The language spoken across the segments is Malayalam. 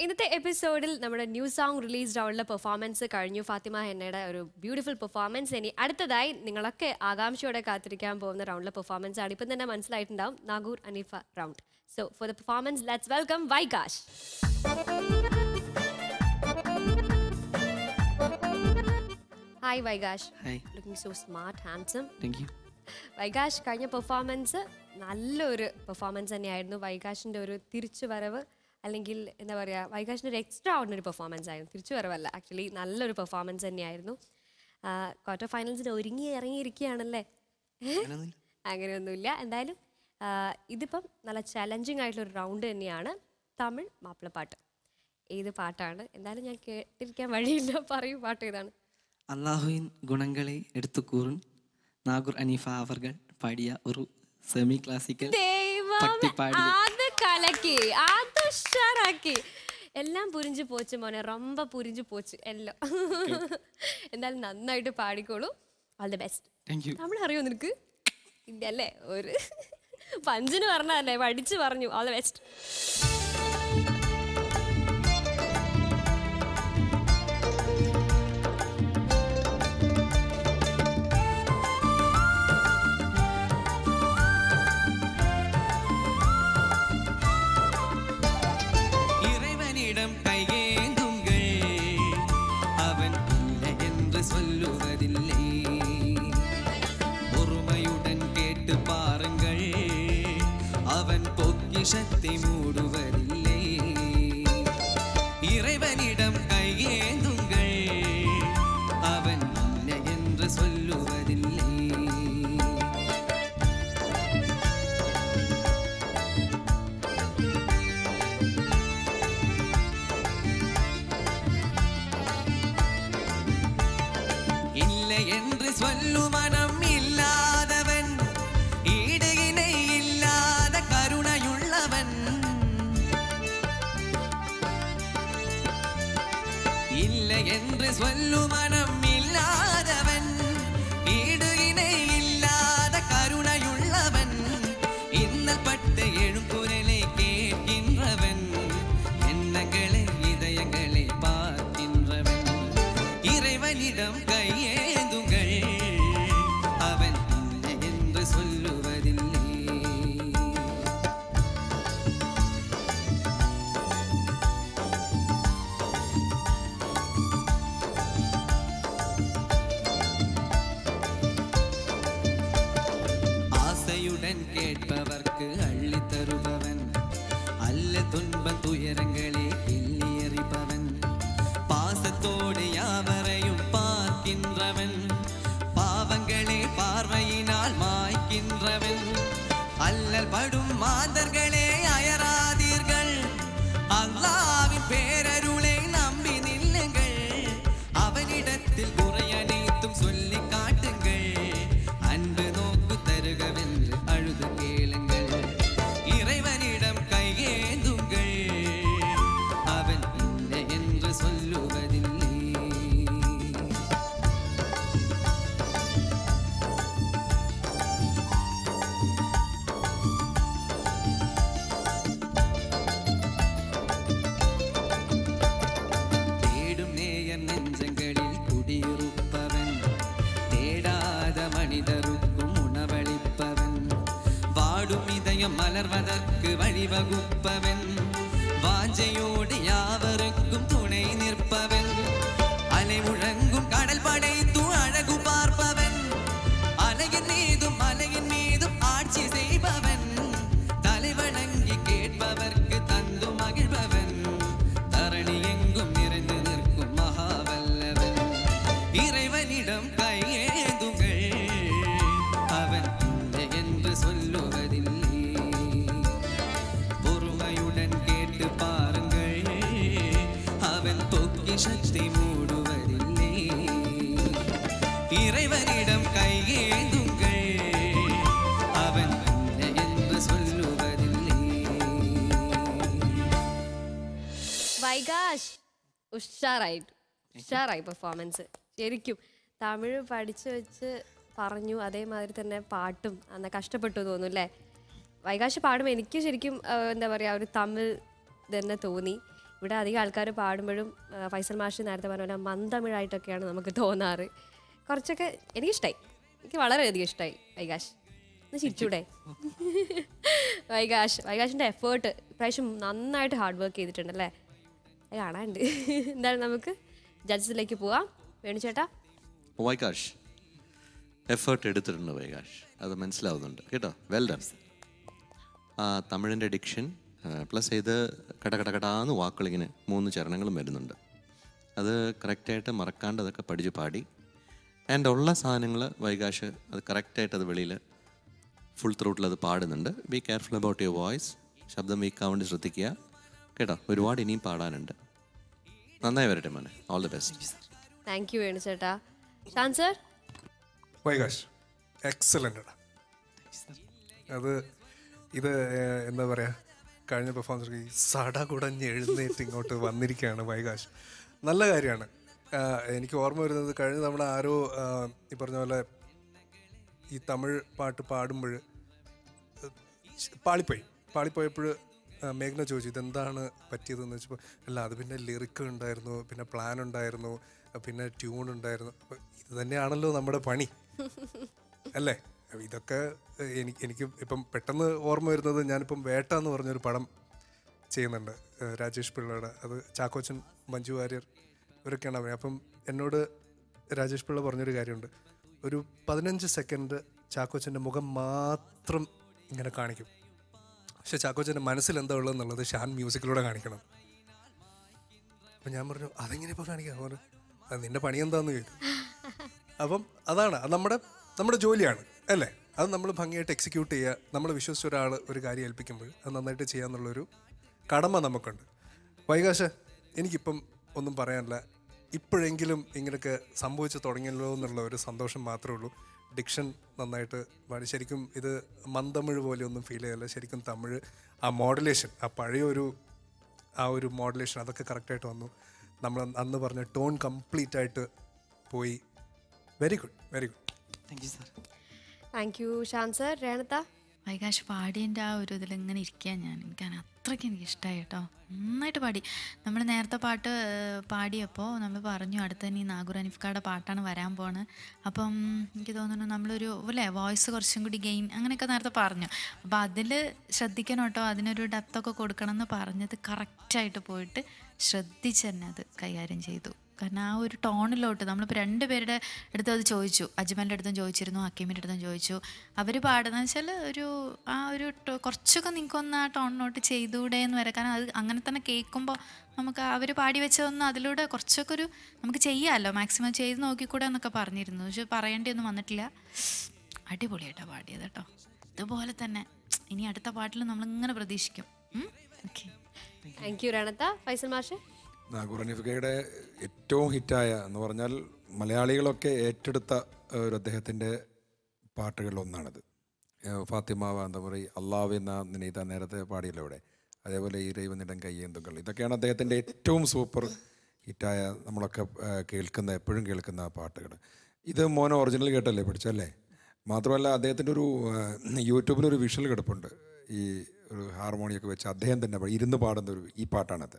ഇന്നത്തെ എപ്പിസോഡിൽ നമ്മുടെ ന്യൂ സോങ് റിലീസ്ഡ് ആവുള്ള പെർഫോമൻസ് കഴിഞ്ഞു ഫാത്തിമ ഹെന്നയുടെ ഒരു ബ്യൂട്ടിഫുൾ പെർഫോമൻസ് ഇനി അടുത്തതായി നിങ്ങളൊക്കെ ആകാംക്ഷയോടെ കാത്തിരിക്കാൻ പോകുന്ന റൗണ്ടിലെ പെർഫോമൻസ് ആണ് ഇപ്പം തന്നെ മനസ്സിലായിട്ടുണ്ടാവും Nagoor Aneefa round so for the performance let's welcome Vaikash hi Vaikash hi looking so smart handsome thank you Vaikash കഴിഞ്ഞ പെർഫോമൻസ് നല്ലൊരു പെർഫോമൻസ് തന്നെയായിരുന്നു വൈകാശിൻ്റെ ഒരു തിരിച്ചു വരവ് അല്ലെങ്കിൽ എന്താ പറയുക വൈകാശിൻ്റെ ഒരു എക്സ്ട്രാ ഓർഡിനറി പെർഫോമൻസ് ആയിരുന്നു തിരിച്ചു വരവല്ല ആക്ച്വലി നല്ലൊരു പെർഫോമൻസ് തന്നെയായിരുന്നു ക്വാർട്ടർ ഫൈനൽസിന് ഒരുങ്ങി ഇറങ്ങിയിരിക്കുകയാണല്ലേ അങ്ങനെയൊന്നുമില്ല എന്തായാലും ആ, ഇതിപ്പം നല്ല ചലഞ്ചിങ് ആയിട്ടുള്ള ഒരു റൗണ്ട് തന്നെയാണ് തമിഴ് മാപ്പിളപ്പാട്ട് ഏത് പാട്ടാണ് എന്തായാലും ഞാൻ കേട്ടിരിക്കാൻ വഴിയില്ല പറയൂ പാട്ട് ഏതാണ് അള്ളാഹുവിൻ ഗുണങ്ങളെ എടുത്തു കൂറും നാഗൂർ അനീഫ അവർകൾ പാടിയ ഒരു സെമി ക്ലാസിക്കൽ ദൈവമേ, പട്ടിപ്പാടി അത് കലക്കി അത് ഉഷാറാക്കി എല്ലാം പുരിഞ്ചു പോച്ച് മോനെ റൊമ്പ പുരിഞ്ചു പോച്ച് എല്ലാം എന്തായാലും നന്നായിട്ട് പാടിക്കോളൂ all the best thank you Tamil അറിയോ നിനക്ക് ഇല്ല അല്ലേ ഒരു പഞ്ചിന് പറഞ്ഞതല്ലേ പഠിച്ചു പറഞ്ഞു ഓൾ ദി ബെസ്റ്റ് இறைவனிடம் கையேந்துங்கள் அவன் இல்லை என்று சொல்லுவதில்லை பொறுமையுடன் கேட்டு பாருங்கள் அவன் பொக்கிஷத்தை மூடுவதில்லை இறைவனிடம் கையேந்துங்கள் அவன் இல்லை என்று சொல்லுவதில்லை இல்லை என்று சொல்லும் மனம் இல்லாதவன் ஈடு இணை இல்லாத கருணையுள்ளவன் இல்லை என்று சொல்லும் மனம் இல்லாதவன் ஈடு இணை இல்லாத கருணையுள்ளவன் இன்னல் பட்டு எழும் குரலை கேட்கின்றவன் எண்ணங்களை இதயங்களை பார்க்கின்றவன் இறைவனிடம் கையேந்துங்கள் அவன் இல்லை என்று சொல்லுவதில்லை ஆசையுடன் கேட்பவர்க்கு அள்ளி தருபவன் அல்ல துன்ப துயரங்களே எள்ளி எறிபவன் பாசத்தோடு யாவரையும் பார்க்கின்றவன் பாவங்களே பார்வையினால் மாய்க்கின்றவன் அல்லல் படும் மாதர்களே அயராதீர்கள் அல்லாவின் பேரருளை நம்பி நில்லுங்கள் அவனிடத்தில் குறை அனைத்தும் சொல்லி காட்டுங்கள் அன்பு நோக்கு தருகவென்று அழுது கேளுங்கள் இறைவனிடம் கையேந்துங்கள் அவன் இல்லை என்று சொல்லுவதில்லை தேடும் நேயர் நெஞ்சங்களில் குடியிருப்பவன் தேடாத மனிதருக்கும் உணவளிப்பவன் வாடும் இதயம் மலர்வதற்கு வழிவகுப்பவன் வாஞ்சையோடு யாவருக்கும் துணை நிற்பவன் அலை முழங்கும் கடல் படைத்து அழகு பார்ப்பவன் அலையின் மீதும் மலையின் மீதும் ஆட்சி செய்பவன் தலைவணங்கி கேட்பவர்க்கு தந்து மகிழ்பவன் தரணி எங்கும் நிறைந்து நிற்கும் மகாவல்லவன் இறைவனிடம் கையேந்துங்கள் அவன் இல்லை என்று சொல்லுவதில்லை பொறுமையுடன் கேட்டு பாருங்கள் அவன் பொக்கிஷத்தை மூடுவதில்லை இறைவனிடம் கையேந்துங்கள் அவன் இல்லை என்று சொல்லுவதில்லை വൈകാശ് ഉഷാറായിട്ട് ഉഷാറായി പെർഫോമൻസ് ശരിക്കും തമിഴ് പഠിച്ചു വെച്ച് പറഞ്ഞു അതേമാതിരി തന്നെ പാട്ടും അന്ന് കഷ്ടപ്പെട്ടു തോന്നുന്നു അല്ലേ വൈകാശ് പാടുമ്പോൾ എനിക്ക് ശരിക്കും ആ, എന്താ പറയുക ഒരു തമിഴ് തന്നെ തോന്നി ഇവിടെ അധികം ആൾക്കാർ പാടുമ്പോഴും ആ, ഫൈസൽ മാഷ് നേരത്തെ പറഞ്ഞ പോലെ മന്ദമിഴായിട്ടൊക്കെയാണ് നമുക്ക് തോന്നാറ് കുറച്ചൊക്കെ എനിക്കിഷ്ടമായി എനിക്ക് വളരെയധികം ഇഷ്ടമായി വൈകാശ് ഒന്ന് ചിരിച്ചൂടെ വൈകാശ് വൈകാശിൻ്റെ എഫേർട്ട് ഇപ്രാവശ്യം നന്നായിട്ട് ഹാർഡ് വർക്ക് ചെയ്തിട്ടുണ്ട് അല്ലേ അത് കാണാനുണ്ട് എന്തായാലും നമുക്ക് ജഡ്ജസിലേക്ക് പോവാം വേണുചേട്ടാ വൈകാഷ് എഫേർട്ട് എടുത്തിട്ടുണ്ട് വൈകാഷ് അത് മനസ്സിലാവുന്നുണ്ട് കേട്ടോ വെൽ ഡൺ ആ തമിഴിൻ്റെ ഡിക്ഷൻ പ്ലസ് ഇത് കട കട കടാന്ന് വാക്കുകളിങ്ങനെ മൂന്ന് ചരണങ്ങളും വരുന്നുണ്ട് അത് കറക്റ്റായിട്ട് മറക്കാണ്ട് അതൊക്കെ പഠിച്ച് പാടി ആൻഡ് ഉള്ള സാധനങ്ങൾ വൈകാഷ് അത് കറക്റ്റായിട്ട് അത് വെളിയിൽ ഫുൾ ത്രൂട്ടിൽ അത് പാടുന്നുണ്ട് be careful about your voice ശബ്ദം വീക്കാവേണ്ടി ശ്രദ്ധിക്കുക കേട്ടോ ഒരുപാട് ഇനിയും പാടാനുണ്ട് നന്നായി വരട്ടെ മോനെ all the best thank you വേണുചേട്ടാ ഷാൻ സർ വൈകാശ് എക്സലൻ്റ് അത് ഇത് ഏഹ്, എന്താ പറയുക കഴിഞ്ഞ പെർഫോമൻസ് ഈ സട കുടഞ്ഞ് എഴുന്നേറ്റ് ഇങ്ങോട്ട് വന്നിരിക്കുകയാണ് വൈകാശ് നല്ല കാര്യമാണ് എനിക്ക് ഓർമ്മ വരുന്നത് കഴിഞ്ഞ തവണ ആരോ ആഹ്, ഈ പറഞ്ഞ പോലെ ഈ തമിഴ് പാട്ട് പാടുമ്പോൾ പാളിപ്പോയി പാളിപ്പോയപ്പോൾ മേഘന ചോദിച്ചു ഇതെന്താണ് പറ്റിയതെന്ന് വെച്ചപ്പോൾ അല്ല അത് പിന്നെ ലിറിക്ക് ഉണ്ടായിരുന്നു പിന്നെ പ്ലാൻ ഉണ്ടായിരുന്നു പിന്നെ ട്യൂൺ ഉണ്ടായിരുന്നു അപ്പോൾ ഇത് തന്നെയാണല്ലോ നമ്മുടെ പണി അല്ലേ അപ്പൊ ഇതൊക്കെ ഏഹ്, എനിക്ക് എനിക്ക് ഇപ്പം പെട്ടെന്ന് ഓർമ്മ വരുന്നത് ഞാനിപ്പം വേട്ട എന്ന് പറഞ്ഞൊരു പടം ചെയ്യുന്നുണ്ട് ഏഹ്, രാജേഷ് പിള്ളയുടെ അത് ചാക്കോച്ചൻ മഞ്ജു വാര്യർ ഇവരൊക്കെയാണ് അഭിനയം അപ്പം എന്നോട് രാജേഷ് പിള്ള പറഞ്ഞൊരു കാര്യമുണ്ട് ഒരു പതിനഞ്ച് സെക്കൻഡ് ചാക്കോച്ചൻ്റെ മുഖം മാത്രം ഇങ്ങനെ കാണിക്കും പക്ഷെ ചാക്കോച്ചൻ്റെ മനസ്സിൽ എന്താ ഉള്ളതെന്നുള്ളത് ഷാൻ മ്യൂസിക്കിലൂടെ കാണിക്കണം അപ്പം ഞാൻ പറഞ്ഞു അതെങ്ങനെ ഇപ്പോൾ കാണിക്കാം പറഞ്ഞു അത് നിന്റെ പണി എന്താന്ന് ചോദിക്കും അപ്പം അതാണ് അത് നമ്മുടെ നമ്മുടെ ജോലിയാണ് അല്ലേ അത് നമ്മൾ ഭംഗിയായിട്ട് എക്സിക്യൂട്ട് ചെയ്യുക നമ്മൾ വിശ്വസിച്ച ഒരാൾ ഒരു കാര്യം ഏൽപ്പിക്കുമ്പോൾ അത് നന്നായിട്ട് ചെയ്യാന്നുള്ളൊരു കടമ നമുക്കുണ്ട് വൈകാശ എനിക്കിപ്പം ഒന്നും പറയാനില്ല ഇപ്പോഴെങ്കിലും ഇങ്ങനെയൊക്കെ സംഭവിച്ചു തുടങ്ങിയല്ലോ എന്നുള്ള ഒരു സന്തോഷം മാത്രമേ ഉള്ളൂ ഡിക്ഷൻ നന്നായിട്ട് പാടി ശരിക്കും ഇത് മന്ദമിഴ് പോലെ ഒന്നും ഫീൽ ചെയ്യല്ല ശരിക്കും തമിഴ് ആ മോഡുലേഷൻ ആ പഴയ ഒരു ആ ഒരു മോഡുലേഷൻ അതൊക്കെ കറക്റ്റായിട്ട് വന്നു നമ്മൾ അന്ന് പറഞ്ഞ ടോൺ കംപ്ലീറ്റ് ആയിട്ട് പോയി very good very good thank you sir thank you Shan sir Renatha Vaikash പാടിയതിൻ്റെ ആ ഒരു ഇതിൽ ഇങ്ങനെ ഇരിക്കാൻ ഞാൻ എനിക്ക് അങ്ങനെ അത്രയ്ക്ക് എനിക്ക് ഇഷ്ടമായി കേട്ടോ നന്നായിട്ട് പാടി നമ്മൾ നേരത്തെ പാട്ട് ഏഹ്, പാടിയപ്പോൾ നമ്മൾ പറഞ്ഞു അടുത്ത തന്നെ ഈ നാഗൂർ അനിഫ്കയുടെ പാട്ടാണ് വരാൻ പോണ് അപ്പം എനിക്ക് തോന്നുന്നു നമ്മളൊരു അല്ലേ വോയിസ് കുറച്ചും കൂടി ഗെയിൻ അങ്ങനെയൊക്കെ നേരത്തെ പറഞ്ഞു അപ്പോൾ അതിൽ ശ്രദ്ധിക്കണം കേട്ടോ അതിനൊരു ഡെപ്തൊക്കെ കൊടുക്കണം എന്ന് പറഞ്ഞത് കറക്റ്റായിട്ട് പോയിട്ട് ശ്രദ്ധിച്ച് തന്നെ അത് കൈകാര്യം ചെയ്തു കാരണം ആ ഒരു ടോണിലോട്ട് നമ്മളിപ്പോൾ രണ്ട് പേരുടെ അടുത്ത് അത് ചോദിച്ചു അജ്മലിൻ്റെ അടുത്തും ചോദിച്ചിരുന്നു ഹക്കീമിൻ്റെ അടുത്തും ചോദിച്ചു അവർ പാടുന്നത് വെച്ചാൽ ഒരു ആ ഒരു ടോ- കുറച്ചൊക്കെ നിങ്ങൾക്കൊന്ന് ആ ടോണിലോട്ട് ചെയ്തുകൂടെ എന്ന് വരെ കാരണം അത് അങ്ങനെ തന്നെ കേൾക്കുമ്പോൾ നമുക്ക് അവർ പാടി വെച്ചതൊന്നും അതിലൂടെ കുറച്ചൊക്കെ ഒരു നമുക്ക് ചെയ്യാമല്ലോ മാക്സിമം ചെയ്ത് നോക്കിക്കൂടെ എന്നൊക്കെ പറഞ്ഞിരുന്നു പക്ഷെ പറയേണ്ടിയൊന്നും വന്നിട്ടില്ല അടിപൊളിയായിട്ടാണ് പാടിയത് കേട്ടോ ഇതുപോലെ തന്നെ ഇനി അടുത്ത പാട്ടിൽ നമ്മളിങ്ങനെ പ്രതീക്ഷിക്കും okay thank you Renatha Faisal മാഷ് നാഗൂർ ഹനീഫയുടെ ഏറ്റവും ഹിറ്റായ എന്ന് പറഞ്ഞാൽ മലയാളികളൊക്കെ ഏറ്റെടുത്ത ഒരു അദ്ദേഹത്തിൻ്റെ പാട്ടുകളിലൊന്നാണിത് ഏഹ് ഫാത്തിമ വാന്തമുറി അള്ളാവ് എന്ന നിനീത നേരത്തെ പാടിയല്ലോ ഇവിടെ അതേപോലെ ഈ ദൈവനിടം കയ്യേന്തുകൾ ഇതൊക്കെയാണ് അദ്ദേഹത്തിൻ്റെ ഏറ്റവും സൂപ്പർ ഹിറ്റായ നമ്മളൊക്കെ ഏഹ് കേൾക്കുന്ന എപ്പോഴും കേൾക്കുന്ന പാട്ടുകൾ ഇത് മോനെ ഒറിജിനൽ കേട്ടല്ലേ പഠിച്ചല്ലേ മാത്രമല്ല അദ്ദേഹത്തിൻ്റെ ഒരു ഏഹ് യൂട്യൂബിലൊരു വിഷ്വൽ കിടപ്പുണ്ട് ഈ ഒരു ഹാർമോണിയൊക്കെ വെച്ച് അദ്ദേഹം തന്നെ പാടി- ഇരുന്ന് പാടുന്ന ഒരു ഈ പാട്ടാണത്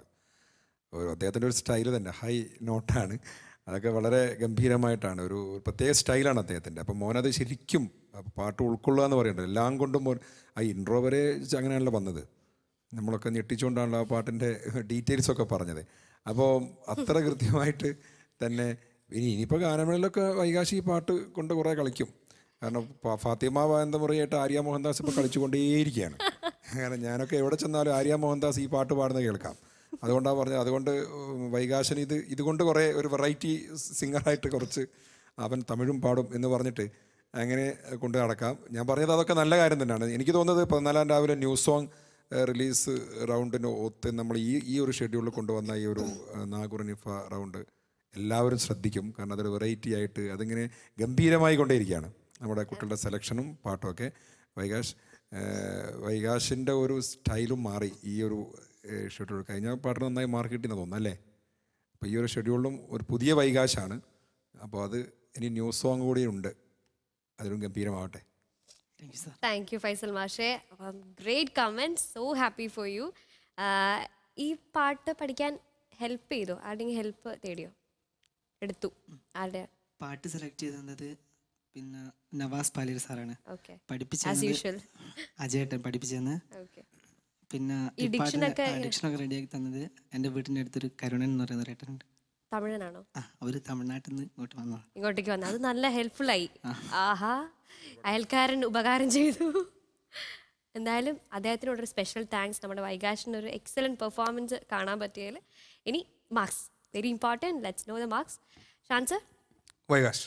ഒരു അദ്ദേഹത്തിൻ്റെ ഒരു സ്റ്റൈൽ തന്നെ ഹൈ നോട്ടാണ് അതൊക്കെ വളരെ ഗംഭീരമായിട്ടാണ് ഒരു ഒരു പ്രത്യേക സ്റ്റൈലാണ് അദ്ദേഹത്തിൻ്റെ അപ്പോൾ മോനത് ശരിക്കും അപ്പൊ പാട്ട് ഉൾക്കൊള്ളുക എന്ന് പറയുന്നത് എല്ലാം കൊണ്ടും മോൻ ആ ഇൻട്രോ വരെ അങ്ങനെയാണല്ലോ വന്നത് നമ്മളൊക്കെ ഞെട്ടിച്ചുകൊണ്ടാണല്ലോ ആ പാട്ടിൻ്റെ ഡീറ്റെയിൽസ് ഒക്കെ പറഞ്ഞത് അപ്പോൾ അത്ര കൃത്യമായിട്ട് തന്നെ ഇനി ഇനിയിപ്പോൾ ഗാനമേളയിലൊക്കെ വൈകാശി ഈ പാട്ട് കൊണ്ട് കുറേ കളിക്കും കാരണം ഫ- ഫാത്തിമ എന്താ പറയുക ആര്യ മോഹൻദാസ് ഇപ്പോൾ കളിച്ചുകൊണ്ടേയിരിക്കുകയാണ് കാരണം ഞാനൊക്കെ എവിടെ ചെന്നാലും ആര്യ മോഹൻദാസ് ഈ പാട്ട് പാടുന്നത് കേൾക്കാം അതുകൊണ്ടാണ് പറഞ്ഞത് അതുകൊണ്ട് ഉം, വൈകാശൻ ഇത് ഇതുകൊണ്ട് കുറേ ഒരു വെറൈറ്റി സിംഗറായിട്ട് കുറച്ച് അവൻ തമിഴും പാടും എന്ന് പറഞ്ഞിട്ട് അങ്ങനെ കൊണ്ട് നടക്കാം ഞാൻ പറഞ്ഞത് അതൊക്കെ നല്ല കാര്യം തന്നെയാണ് എനിക്ക് തോന്നുന്നത് പതിനാലാം രാവിലെ ന്യൂസ് സോങ് റിലീസ് റൗണ്ടിന് ഒത്ത് നമ്മൾ ഈ ഈ ഒരു ഷെഡ്യൂളിൽ കൊണ്ടുവന്ന ഈ ഒരു നാഗുറനിഫ റൗണ്ട് എല്ലാവരും ശ്രദ്ധിക്കും കാരണം അതൊരു വെറൈറ്റി ആയിട്ട് അതിങ്ങനെ ഗംഭീരമായി കൊണ്ടേയിരിക്കുകയാണ് നമ്മുടെ കുട്ടികളുടെ സെലക്ഷനും പാട്ടുമൊക്കെ വൈകാശ് ഏഹ് വൈകാശിൻ്റെ ഒരു സ്റ്റൈലും മാറി ഈ ഒരു ഷെഡ്യൂൾ കഴിഞ്ഞ പാട്ടിന് നന്നായി മാർക്ക് കിട്ടിയെന്ന് തോന്നുന്നു അല്ലേ അപ്പോൾ ഈ ഒരു ഷെഡ്യൂളിലും ഒരു പുതിയ വൈകാശാണ് അപ്പോൾ അത് ഇനി ന്യൂസ് സോങ് കൂടി ഉണ്ട് അതിലും ഗംഭീരമാവട്ടെ thank you sir thank you Faisal മാഷെ great comment so happy for you ഈ പാട്ട് പഠിക്കാൻ ഹെൽപ്പ് ചെയ്തോ ആരുടെയെങ്കിലും ഹെൽപ്പ് തേടിയോ എടുത്തു ആരുടെ പാട്ട് സെലക്ട് ചെയ്തത് പിന്നെ നവാസ് പാലീർ സാറാണ് ഓക്കെ പഠിപ്പിച്ചു ആസ് യൂഷ്വൽ അജയേട്ടൻ പഠിപ്പിച്ചെന്ന് ഓക്കെ പിന്നെ ഈ ഈ പാട്ടിന് diction ഒക്കെ- ഡിക്ഷനൊക്കെ റെഡിയാക്കി തന്നത് എൻ്റെ വീട്ടിൻ്റെ അടുത്തൊരു കരുണൻ എന്ന് പറയുന്ന ഒരു ഏട്ടനുണ്ട് തമിഴനാണോ ആ അവർ തമിഴ്നാട്ടിൽ നിന്ന് ഇങ്ങോട്ട് വന്നതാണ് ഇങ്ങോട്ടേക്ക് വന്നത് അത് നല്ല ഹെൽപ്ഫുള്ളായി ആഹാ അയൽക്കാരൻ ഉപകാരം ചെയ്തു എന്തായാലും അദ്ദേഹത്തിനോടൊരു സ്പെഷ്യൽ താങ്ക്സ് നമ്മുടെ വൈകാശിന് ഒരു എക്സലൻറ്റ് പെർഫോമൻസ് കാണാൻ പറ്റിയതിൽ ഇനി marks very important let's know the marks Shan sir Vaikash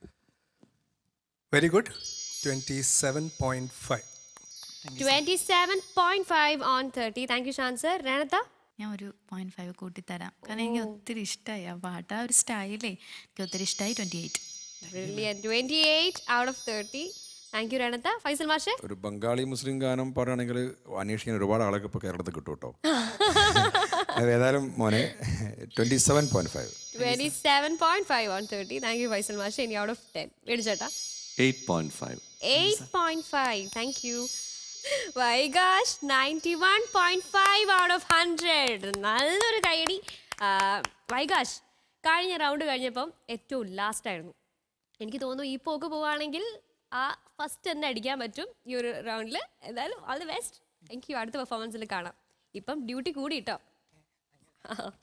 very good twenty seven point five twenty seven point five on thirty thank you Shan sir Renatha ഞാൻ ഒരു പോയിന്റ് ഫൈവ് കൂട്ടിത്തരാം കാരണം എനിക്ക് ഒത്തിരി ഇഷ്ടമായി ആ പാട്ട് ആ ഒരു സ്റ്റൈലേ എനിക്ക് ഒത്തിരി ഇഷ്ടമായി twenty eight brilliant twenty eight out of thirty thank you Renatha Faisal മാഷെ ഒരു ബംഗാളി മുസ്ലിം ഗാനം പറയുകയാണെങ്കിൽ അന്വേഷിക്കാൻ ഒരുപാട് ആളൊക്കെ ഇപ്പോൾ കേരളത്തിൽ കിട്ടും കേട്ടോ അത് ഏതായാലും മോനെ twenty seven point five twenty seven point five on thirty thank you Faisal മാഷെ ഇനി ഔട്ട് ഓഫ് ടെൻ മേടിച്ചേട്ടാ eight point five eight point five thank you Vaikash ninety one point five out of hundred നല്ലൊരു കൈയടി ആ, വൈകാഷ് കഴിഞ്ഞ റൗണ്ട് കഴിഞ്ഞപ്പം ഏറ്റവും ലാസ്റ്റ് ആയിരുന്നു എനിക്ക് തോന്നുന്നു ഈ പോക്ക് പോവുകയാണെങ്കിൽ ആ ഫസ്റ്റ് തന്നെ അടിക്കാൻ പറ്റും ഈ ഒരു റൗണ്ടിൽ എന്തായാലും all the best thank you അടുത്ത പെർഫോമൻസിൽ കാണാം ഇപ്പം ഡ്യൂട്ടി കൂടി കേട്ടോ